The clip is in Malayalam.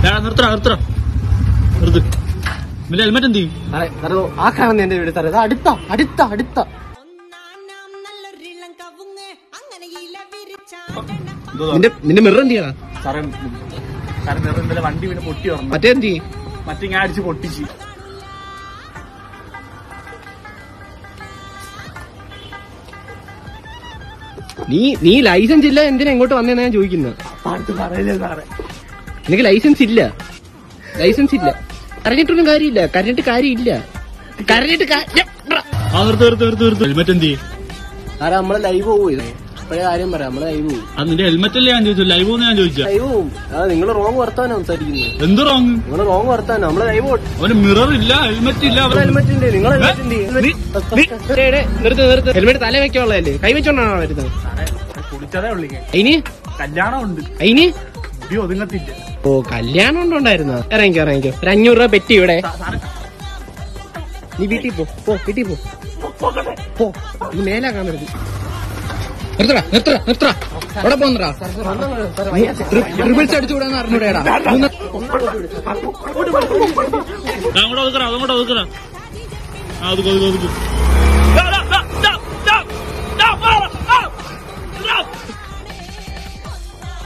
എടാ നിർത്തറ നിർത്തറ നിർത്ത് നിന്റെ ഹെൽമെറ്റ് എന്ത് ചെയ്യും സാറേ സാറേ ആ കാണുന്ന എന്റെ വീട് സാറേ ഇത് അടുത്ത അടുത്ത അടുത്ത ഒന്നാം നല്ലൊരിളം കവുങ്ങ് അങ്ങനെ ഇല വിരിച്ച നിന്റെ നിന്റെ മിറർ എന്ത് ചെയ്യണം സാറേ സാറേ നിറ ഇന്നലെ വണ്ടി പിന്നെ പൊട്ടി ഓർമ്മ മറ്റേ എന്ത് ചെയ്യും മറ്റേ ഞാൻ അടിച്ച് പൊട്ടിച്ച് നീ നീ ലൈസൻസ് ഇല്ല എന്തിനാ ഇങ്ങോട്ട് വന്നേന്നാ ഞാൻ ചോദിക്കുന്നത് അടുത്ത് പറയില്ലേ സാറേ നിനക്ക് ലൈസൻസ് ഇല്ല ലൈസൻസ് ഇല്ല കരഞ്ഞിട്ടൊന്നും കാര്യമില്ല കരഞ്ഞിട്ട് കാര്യമില്ല കരഞ്ഞിട്ട് കാ- ഞ, ബ്ര. ആ നിർത്ത് നിർത്ത് നിർത്ത് നിർത്ത് ഹെൽമെറ്റ് എന്ത് ചെയ്യും സാറേ നമ്മളെ ലൈവ് പോവും ഇത് ഇപ്പഴേ കാര്യം പറയാം നമ്മളെ ലൈവ് പോവും അത് നിന്റെ ഹെൽമെറ്റ് അല്ലേ ഞാൻ ചോദിച്ചു ലൈവ് ഞാൻ ചോദിച്ചാ ലൈവ് പോവും ആ നിങ്ങൾ റോങ് വർത്താനം സംസാരിക്കുന്നത് എന്ത് റോങ് നിങ്ങൾ റോങ് വർത്താനം നമ്മളെ ലൈവ് പോട്ടെ അവന് മിറർ ഇല്ല ഹെൽമെറ്റ് ഇല്ല അവന് ഹെൽമെറ്റ് ഉണ്ട് നിങ്ങൾ ഹെൽമെറ്റ് ഉണ്ട് നീ- നീ- നിർത്ത് നിർത്ത് ഹെൽമെറ്റ് തല വെക്കാനുള്ളതല്ലേ കൈ വെച്ചോണ്ടാണോ വരുന്നത് സാറേ കുടിച്ചതേ ഉള്ളിക്ക് അതിന് കല്യാണം ഉണ്ട് അതിന് മുടി ഒതുങ്ങത്തില്ല ഓ കല്യാണം ഉണ്ടോണ്ടായിരുന്നോ ഇറങ്ങിക്കോ ഇറങ്ങിക്കോ ഒരു അഞ്ഞൂറ് രൂപ പെറ്റി ഇവിടെ സാറേ നീ വീട്ടിൽ പോ പോ വീട്ടിൽ പോ പോ നീ മേലാക്കാൻ വരുത് നിർത്തടാ നിർത്തടാ നിർത്തടാ അവിടെ പോന്നടാ ട്രിപ്പിൾസ് അടിച്ചുകൂടാന്ന് അറിഞ്ഞൂടേടാ മൂന്ന് അങ്ങോട്ട് ഒതുക്കറ അങ്ങോട്ട് ഒതുക്കറ ആ ഒതുക്കും ഒതുക്കും ഒതുക്കും